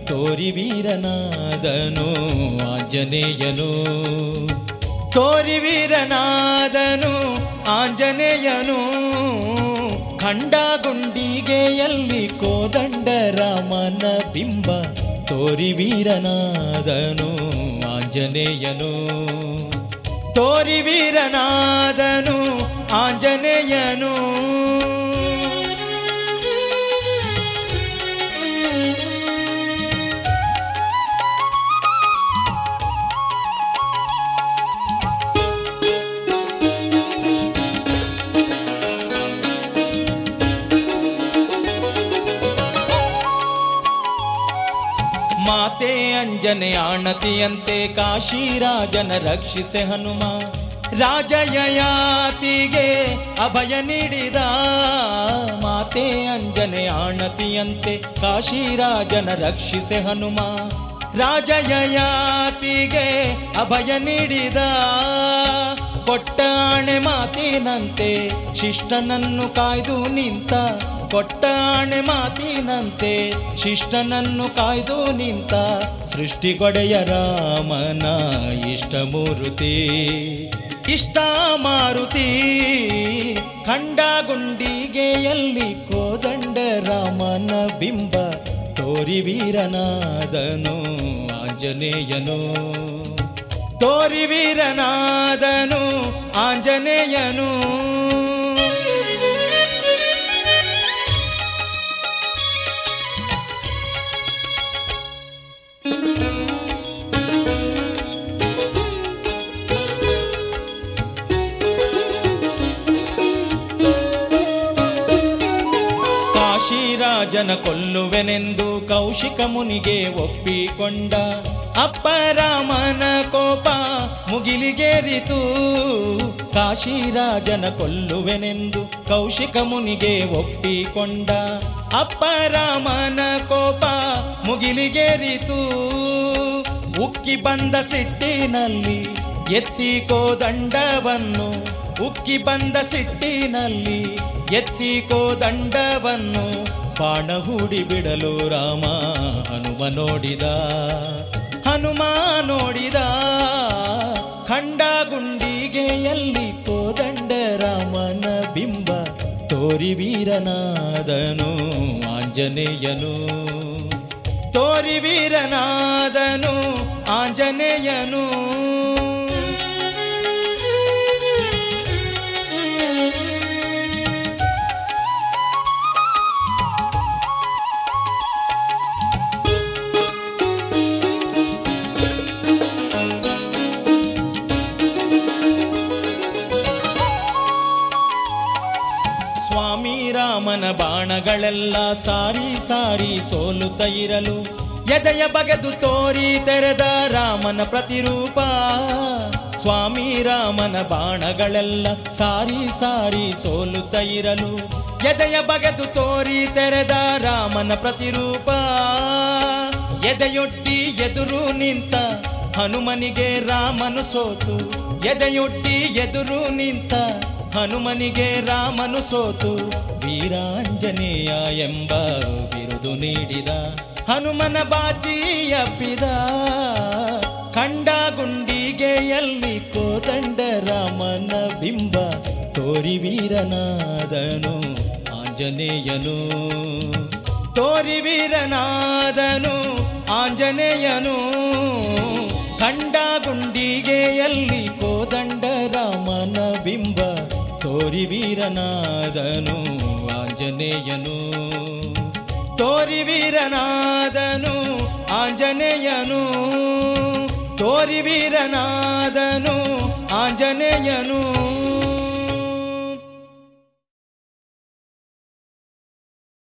ತೋರಿ ವೀರನಾದನು ಆಂಜನೇಯನು ತೋರಿ ವೀರನಾದನು ಆಂಜನೇಯನು ಖಂಡ ಗುಂಡಿಗೆಯಲ್ಲಿ ಕೋದಂಡ ರಾಮನ ಬಿಂಬ ತೋರಿ ವೀರನಾದನು ಆಂಜನೇಯನು ತೋರಿ ವೀರನಾದನು ಆಂಜನೇಯನು ಮಾತೆ ಅಂಜನೆ ಆಣತಿಯಂತೆ ಕಾಶಿರಾಜನ ರಕ್ಷಿಸೆ ಹನುಮ ರಾಜಯಯಾತಿಗೆ ಅಭಯ ನೀಡಿದ ಮಾತೆ ಅಂಜನೆ ಆಣತಿಯಂತೆ ಕಾಶಿರಾಜನ ರಕ್ಷಿಸೆ ಹನುಮ ರಾಜಯಯಾತಿಗೆ ಅಭಯ ನೀಡಿದ ಕೊಟ್ಟಾಣೆ ಮಾತಿನಂತೆ ಶಿಷ್ಟನನ್ನು ಕಾಯ್ದು ನಿಂತ ಕೊಟ್ಟಾಣೆ ಮಾತಿನಂತೆ ಶಿಷ್ಟನನ್ನು ಕಾಯ್ದು ನಿಂತ ಸೃಷ್ಟಿಗೊಡೆಯ ರಾಮನ ಇಷ್ಟಮೂರುತಿ ಇಷ್ಟ ಮಾರುತಿ ಖಂಡ ಗುಂಡಿಗೆಯಲ್ಲಿ ಕೋದಂಡ ರಾಮನ ಬಿಂಬ ತೋರಿ ವೀರನಾದನು ಆಂಜನೇಯನು ತೋರಿ ವೀರನಾದನು ಆಂಜನೇಯನು ಕಾಶಿರಾಜನ ಕೊಲ್ಲುವೆನೆಂದು ಕೌಶಿಕ ಮುನಿಗೆ ಒಪ್ಪಿಕೊಂಡ ಅಪ್ಪರಾಮನ ಕೋಪ ಮುಗಿಲಿಗೇರಿತು ಕಾಶಿರಾಜನ ಕೊಲ್ಲುವೆನೆಂದು ಕೌಶಿಕ ಮುನಿಗೆ ಒಪ್ಪಿಕೊಂಡ ಅಪ್ಪರಾಮನ ಕೋಪ ಮುಗಿಲಿಗೇರಿತು ಉಕ್ಕಿ ಬಂದ ಸಿಟ್ಟಿನಲ್ಲಿ ಎತ್ತಿ ಕೋದಂಡವನ್ನು ಉಕ್ಕಿ ಬಂದ ಸಿಟ್ಟಿನಲ್ಲಿ ಎತ್ತಿ ಕೋದಂಡವನ್ನು ಬಾಣ ಹೂಡಿ ಬಿಡಲು ರಾಮ ಹನುಮ ನೋಡಿದ ಹನುಮ ನೋಡಿದ ಖಂಡ ಗುಂಡಿಗೆಯಲ್ಲಿ ಕೋದಂಡ ರಾಮನ ಬಿಂಬ ತೋರಿ ವೀರನಾದನು ಆಂಜನೇಯನು ತೋರಿ ವೀರನಾದನು ಆಂಜನೇಯನು ಸ್ವಾಮಿ ರಾಮನ ಬಾಣಗಳೆಲ್ಲ ಸಾರಿ ಸಾರಿ ಸೋಲುತ್ತ ಇರಲು ಎದೆಯ ಬಗೆದು ತೋರಿ ತೆರೆದ ರಾಮನ ಪ್ರತಿರೂಪ ಸ್ವಾಮಿ ರಾಮನ ಬಾಣಗಳೆಲ್ಲ ಸಾರಿ ಸಾರಿ ಸೋಲುತ್ತ ಇರಲು ಎದೆಯ ಬಗೆದು ತೋರಿ ತೆರೆದ ರಾಮನ ಪ್ರತಿರೂಪ ಎದೆಯೊಡ್ಡಿ ಎದುರು ನಿಂತ ಹನುಮನಿಗೆ ರಾಮನು ಸೋತು ಎದೆಯೊಡ್ಡಿ ಎದುರು ನಿಂತ ಹನುಮನಿಗೆ ರಾಮನು ಸೋತು ವೀರಾಂಜನೇಯ ಎಂಬ ಬಿರುದು ನೀಡಿದ ಹನುಮನ ಬಾಚಿಯಪ್ಪಿದ ಖಂಡ ಗುಂಡಿಗೆಯಲ್ಲಿ ಕೋದಂಡ ರಾಮನ ಬಿಂಬ ತೋರಿ ವೀರನಾದನು ಆಂಜನೇಯನು ತೋರಿ ವೀರನಾದನು ಆಂಜನೇಯನು ಖಂಡ ಗುಂಡಿಗೆಯಲ್ಲಿ ಕೋದಂಡ ರಾಮನ ಬಿಂಬ ತೋರಿ ವೀರನಾದನು ಆಂಜನೇಯನು ತೋರಿ ವೀರನಾದನು ಆಂಜನೇಯನು ತೋರಿ ವೀರನಾದನು ಆಂಜನೇಯನು